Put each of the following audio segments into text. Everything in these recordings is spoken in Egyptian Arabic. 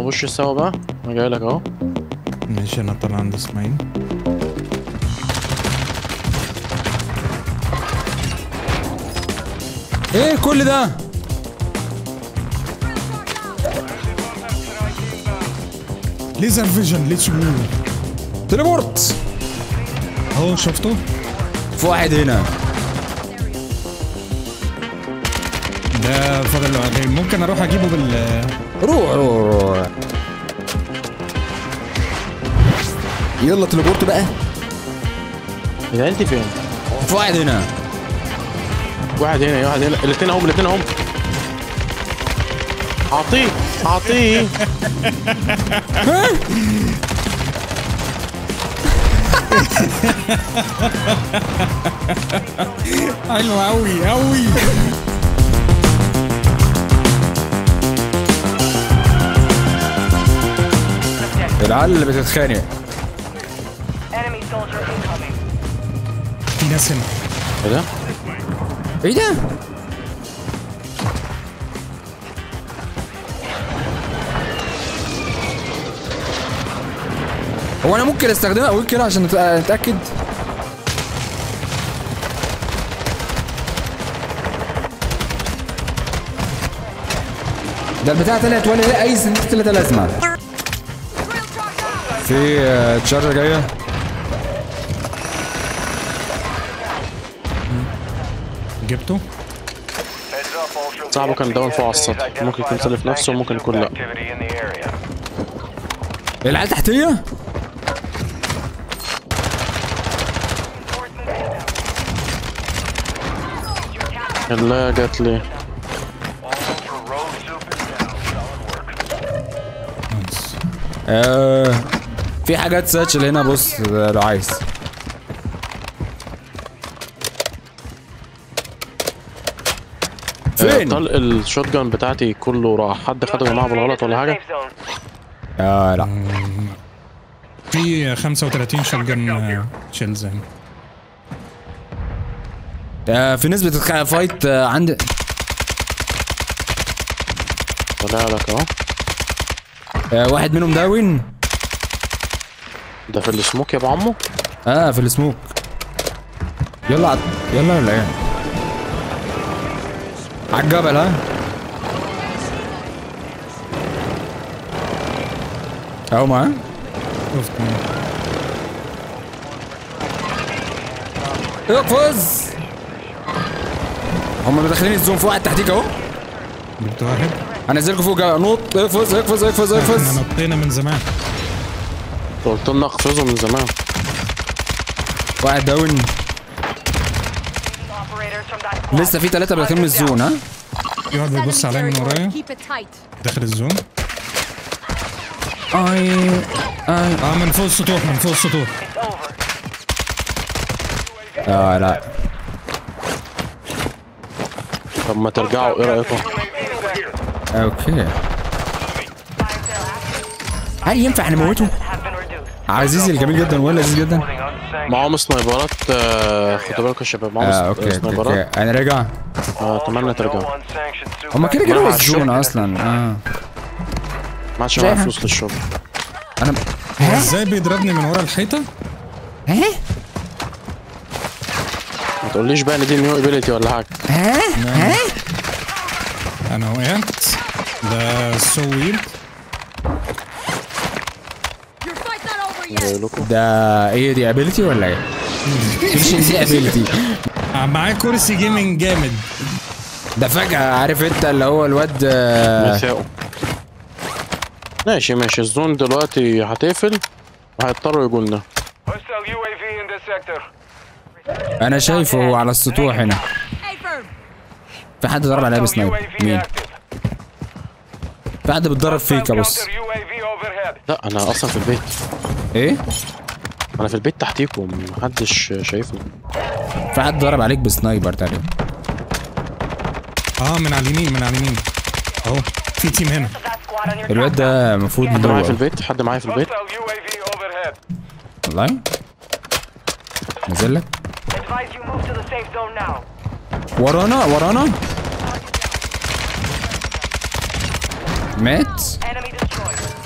نبش سوا بقى انا جاي لك اهو ماشي انا طالع عند اسماعيل ايه كل ده ليزر فيجن ليتس جو تليبورت اهو شفته في واحد هنا ده فاضل له عليه. ممكن اروح اجيبه بال روح روح روح يلا تليبورت بقى يا انت فين؟ في واحد هنا واحد هنا واحد هنا الاثنين اهم الاثنين اهم اعطيه اعطيه حلو قوي قوي العيال اللي بتتخانق Enemy soldier incoming. في ناس هنا ايه ده؟ ايه ده هو انا ممكن استخدمها اقول كده عشان أت- اتاكد ده البتاع طلعت ولا لا اي سنتين ثلاثه لازمه في آه، تشارجر جايه جبته صاحبه كان داون فوق على السطح ممكن يكون سلف نفسه وممكن يكون لا العيال تحتيه لا جات لي نايس آه في حاجات ساتشل هنا بص آه، لو عايز فين؟ طلق الشوت جان بتاعتي كله راح حد خده يا جماعه بالغلط ولا حاجه Safe zone. آه لا في 35 شوت جن شيلز هنا آه في ناس بتتخانق فايت آه عند طلع لك اهو آه واحد منهم داون ده في السموك يا ابو عمو اه في السموك يلا عد... يلا ولا ايه؟ على الجبل ها اهو معاه شفت اقفز هم داخلين الزوم في واحد تحتيك اهو جبت واحد هنزلكوا فوق جبل. نط اقفز اقفز اقفز اقفز احنا نطينا من زمان قلت لنا اخفزه من زمان واحد داون Operators from that squad. لسه في ثلاثة داخلين من الزون ها في واحد بيبص عليا من ورايا Keep it tight. داخل الزون اي اي اه من فوق السطوح من فوق السطوح It's over. اه لا طب ما ترجعوا ايه رايكم اوكي هل ينفع نموته؟ Have been reduced. عزيزي الجميل جدا ولا لذيذ جدا معاهم سنايبرات آه، خدوا بالكم يا شباب معاهم اه س- اوكي اوكي سنايبرات انا راجع آه، اتمنى ترجعوا هما كده كده مع وزعونا الشغل. اصلا اه ما عادش معايا زيها. فلوس للشغل انا هو ازاي بيضربني من ورا الحيطه ها ما تقوليش بقى ان دي نيو ابيليتي ولا حاجه ها ها انا وقعت ده سو ويرد Your fight's not over yet. جاي لكم ده ايه دي ابيلتي ولا ايه؟ مش دي ابيلتي معايا كرسي جيمنج جامد ده فجأة عارف انت اللي هو الواد آه، مساءه ماشي ماشي الزون دلوقتي هتقفل وهيضطروا يجوا لنا Hostile UAV in this sector. انا شايفه هو على السطوح هنا Hey, firm. في حد ضرب عليا Hostile بسنايبر UAV مين؟ active. في حد بيتضرب Hostile فيك ابص counter UAV overhead. لا انا اصلا في البيت ايه؟ انا في البيت تحتيكم محدش شايفني في حد ضرب عليك بسنايبر تقريبا اه من على اليمين من على اليمين اهو في تيم هنا That squad on your الواد ده المفروض حد معايا في جوه البيت حد معايا في البيت Hostile UAV overhead. والله نزل لك Advise you move to the safe zone now. ورانا ورانا مات Enemy destroyed.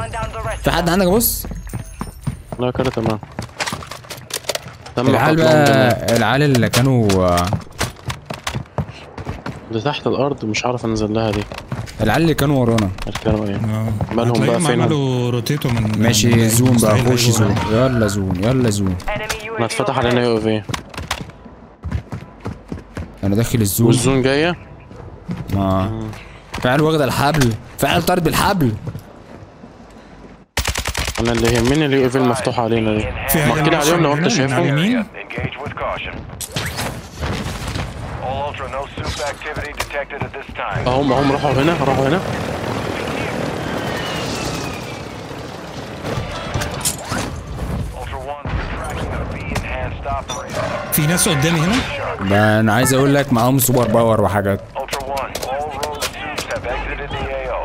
Hunt down the rest. في حد عندك بص لا كده تمام تم العيال قتلهم جميعاً. بقى العيال اللي كانوا اللي تحت الارض مش عارف انزل لها دي العيال اللي كانوا ورانا الكلام ايه آه. مالهم بقى هتلاقيهم فين هم؟ عملوا روتيتو من من- ماشي زون بقى مستحيل خش هيجوا. زون يلا زون يلا زون Enemy ما UAV اتفتح علينا overhead. يو في انا داخل الزون والزون جايه ما فعل واخد الحبل فعل طارد بالحبل انا اللي يهمني اليو في المفتوحه علينا دي في ما حاجة كده عليهم لو انت هنا من شايفهم على اليمين Engage with caution. All Ultra, no soup activity detected at this time. اهم اهم راحوا هنا راحوا هنا Ultra One, you're tracking a V-enhanced operator. في ناس قدامي هنا ده انا عايز اقول لك معاهم سوبر باور وحاجات Ultra One, all rogue soups have exited the AO.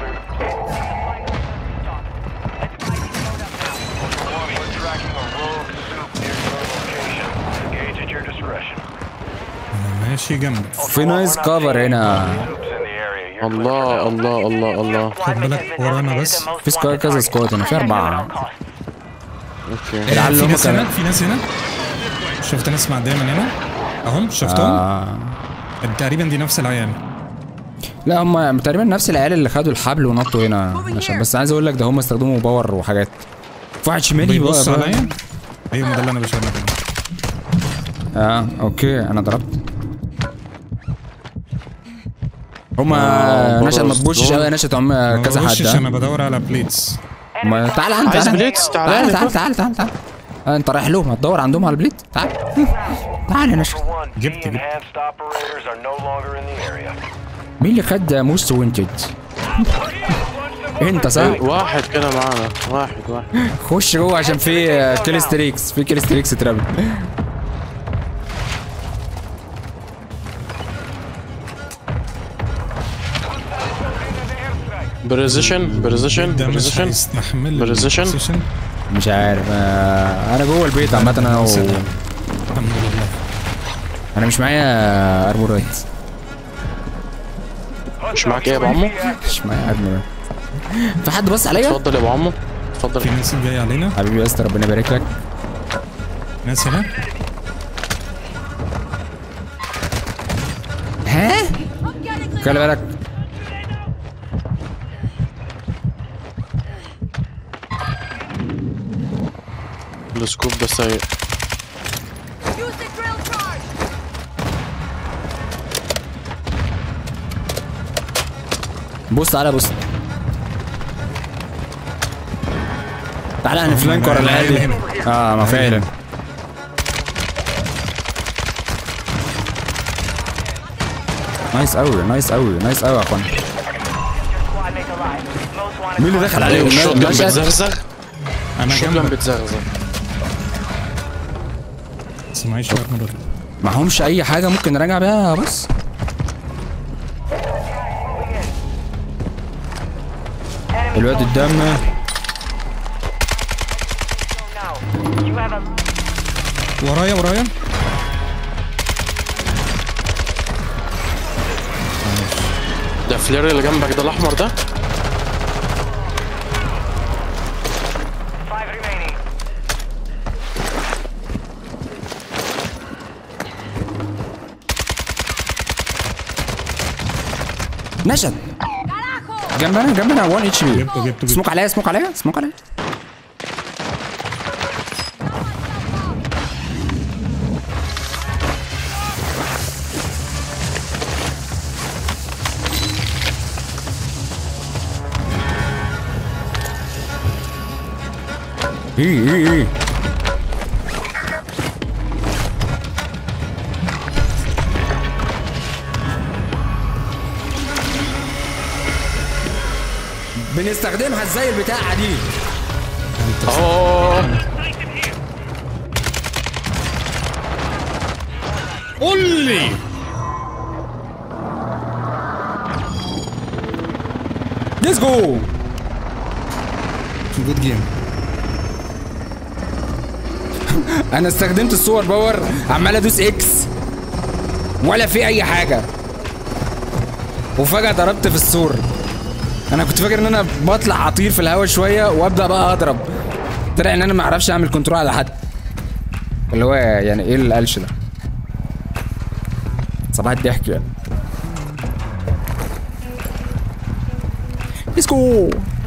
Ultra One, we're tracking a rogue soup near your location. Engage at your discretion. انا ماشي جنبك في نايس كفر هنا Soups in the area. You're الله الله الله الله خد بالك ورانا بس في سكواد كذا سكواد هنا في اربعه اوكي العيال اللي في هم ناس هنا كانوا في ناس هنا شفت ناس معديه من هنا اهم شفتهم آه. تقريبا دي نفس العيال لا هم تقريبا نفس العيال اللي خدوا الحبل ونطوا هنا عشان بس عايز اقول لك ده هم استخدموا باور وحاجات في واحد شمالي بيبص بقى- عليا ايوه ما ده اللي انا بشاور لك اه اوكي انا ضربت هما آه، نشأ بره ما تبوشش الزون. قوي نشأ هم كذا ما حد بخشش انا آه. بدور على بليتس ما تعال عندي عايز تعال. بليتس؟ تعال تعال لي تعال طب. تعال تعال تعال آه، انت رايح لهم هتدور عندهم على البليت تعال تعال يا نشأ Ultra One, جبت- جبت. V-enhanced operators are no longer in the area. مين اللي خد موست وينتد انت صح واحد كده معانا واحد واحد خش جوه عشان في آه، كيلستريكس في كيلستريكس اترمى بريزيشن بريزيشن ده مش بريزيشن هيستحمل بريزيشن؟ البوزيشن. مش عارف آه، انا جوه البيت عامة انا و... الحمد لله انا مش معايا ارمور رايت مش معاك ايه يا ابو عمو مش معايا ارمور رايت في حد بص عليا اتفضل يا ابو عمو اتفضل في ناس جايه علينا حبيبي يا اسطى ربنا يبارك لك ناس هنا ها I'm getting the خلي بالك السكوب ده سيء use the drill charge. بص تعالى بص تعالى هنفلانك ورا العيال دي اه ما فعلا نايس قوي نايس قوي نايس قوي يا اخوان Squad mates alive. Most wanted مين اللي دخل عليهم الشوت جان نشأت بتزغزغ انا الشوت جان جنبك بتزغزغ بس معيش ارمور رايت. معهمش اي حاجه ممكن نراجع بيها بص الواد قدامنا now. You have a ورايا ورايا ده فلير اللي جنبك ده الاحمر ده five remaining. نشد Carajo! جنبنا جنبنا 1 اتش بي جبته جبته جبته سموك عليا سموك عليا سموك عليا ايه ايه ايه بنستخدمها ازاي البتاعه دي اه قول لي ليتس جو جود جيم انا استخدمت السوبر باور عمال ادوس اكس ولا في اي حاجه وفجاه ضربت في السور انا كنت فاكر ان انا بطلع اطير في الهواء شويه وابدا بقى اضرب طلع ان انا ما اعرفش اعمل كنترول على حد اللي هو يعني ايه القلش ده صباح الضحك يعني ليتس جو